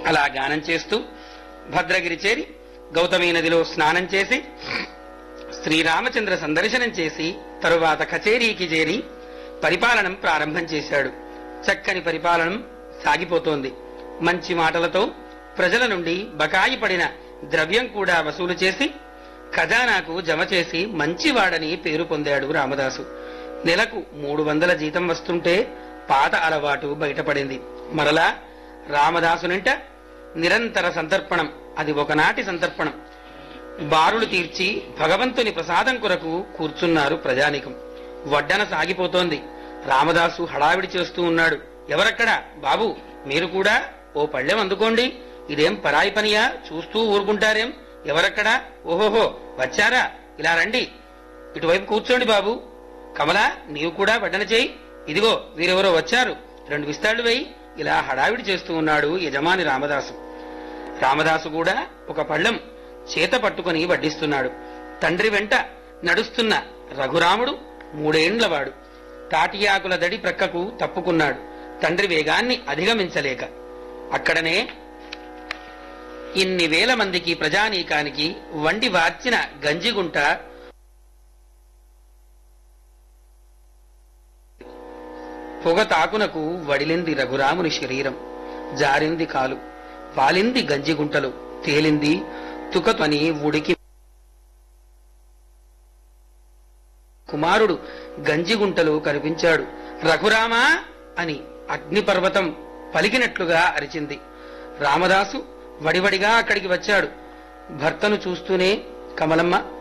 అలా గానం చేస్తూ భద్రగిరి చేరి గౌతమి నదిలో స్నానం చేసి శ్రీరామచంద్ర సందర్శనం చేసి తరువాత కచేరీకి చేరి పరిపాలనం ప్రారంభం చేశాడు చక్కని పరిపాలనం సాగిపోతోంది మంచి మాటలతో ప్రజల నుండి బకాయి పడిన ద్రవ్యం కూడా వసూలు చేసి ఖజానాకు జమ చేసి మంచివాడని పేరు పొందాడు రామదాసు నెలకు మూడు వందల జీతం వస్తుంటే పాత అలవాటు బయటపడింది మరలా రామదాసునింట నిరంతర సంతర్పణం అది ఒకనాటి సంతర్పణం బారులు తీర్చి భగవంతుని ప్రసాదం కొరకు కూర్చున్నారు ప్రజానికం వడ్డన సాగిపోతోంది రామదాసు హడావిడి చేస్తూ ఉన్నాడు ఎవరక్కడా బాబు మీరు కూడా ఓ పళ్ళెం అందుకోండి ఇదేం పరాయి పనియా చూస్తూ ఊరుకుంటారేం ఎవరక్కడా ఓహోహో వచ్చారా ఇలా రండి ఇటువైపు కూర్చోండి బాబు కమలా నీవు కూడా వడ్డన చేయి ఇదిగో వీరెవరో వచ్చారు రెండు విస్తాళ్లు వేయి ఇలా హడావిడి చేస్తూ ఉన్నాడు యజమాని రామదాసు రామదాసు కూడా ఒక పళ్ళెం చేత పట్టుకుని వడ్డిస్తున్నాడు తండ్రి వెంట నడుస్తున్న రఘురాముడు మూడేండ్లవాడు తాటియాకుల దడి ప్రక్కకు తప్పుకున్నాడు తండ్రి వేగాన్ని అధిగమించలేక అక్కడనే ఇన్ని వేల మందికి ప్రజానీకానికి వండి వార్చిన గంజిగుంట పొగ తాకునకు వడిలింది రఘురాముని శరీరం జారింది కాలు వాలింది గంజిగుంటలు తేలింది తుకతని ఉడికి కుమారుడు గంజిగుంటలు కనిపించాడు రఘురామా అని అగ్నిపర్వతం పలికినట్లుగా అరిచింది రామదాసు వడివడిగా అక్కడికి వచ్చాడు భర్తను చూస్తూనే కమలమ్మ